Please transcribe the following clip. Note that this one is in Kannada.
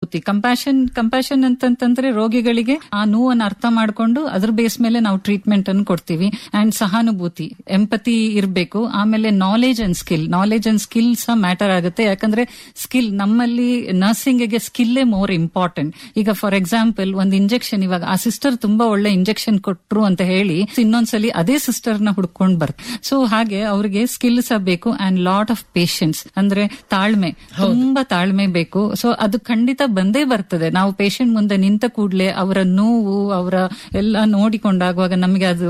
ಕಂಪ್ಯಾಷನ್ ಕಂಪ್ಯಾಷನ್ ಅಂತಂತಂದ್ರೆ ರೋಗಿಗಳಿಗೆ ಆ ನೋವನ್ನು ಅರ್ಥ ಮಾಡ್ಕೊಂಡು ಅದ್ರ ಬೇಸ್ ಮೇಲೆ ನಾವು ಟ್ರೀಟ್ಮೆಂಟ್ ಅನ್ನು ಕೊಡ್ತೀವಿ ಅಂಡ್ ಸಹಾನುಭೂತಿ ಎಂಪತಿ ಇರಬೇಕು ಆಮೇಲೆ knowledge and skill knowledge and skill ಸಹ ಮ್ಯಾಟರ್ ಆಗುತ್ತೆ ಯಾಕಂದ್ರೆ ಸ್ಕಿಲ್ ನಮ್ಮಲ್ಲಿ ನರ್ಸಿಂಗ್ ಗೆ ಸ್ಕಿಲ್ಲೇ ಮೋರ್ ಇಂಪಾರ್ಟೆಂಟ್ ಈಗ ಫಾರ್ ಎಕ್ಸಾಂಪಲ್ ಒಂದು ಇಂಜೆಕ್ಷನ್ ಇವಾಗ ಆ ಸಿಸ್ಟರ್ ತುಂಬಾ ಒಳ್ಳೆ ಇಂಜೆಕ್ಷನ್ ಕೊಟ್ರು ಅಂತ ಹೇಳಿ ಇನ್ನೊಂದ್ಸಲಿ ಅದೇ ಸಿಸ್ಟರ್ ನ ಹುಡ್ಕೊಂಡ್ ಬರ್ತಾರೆ ಸೊ ಹಾಗೆ ಅವ್ರಿಗೆ ಸ್ಕಿಲ್ ಸಹ ಬೇಕು ಅಂಡ್ ಲಾಟ್ ಆಫ್ ಪೇಶನ್ಸ್ ಅಂದ್ರೆ ತಾಳ್ಮೆ ತುಂಬಾ ತಾಳ್ಮೆ ಬೇಕು ಸೊ ಅದು ಖಂಡಿತ ಬಂದೇ ಬರ್ತದೆ ನಾವು ಪೇಷಂಟ್ ಮುಂದೆ ನಿಂತ ಕೂಡ್ಲೆ ಅವರ ನೋವು ಅವರ ಎಲ್ಲ ನೋಡಿಕೊಂಡಾಗುವಾಗ ನಮಗೆ ಅದು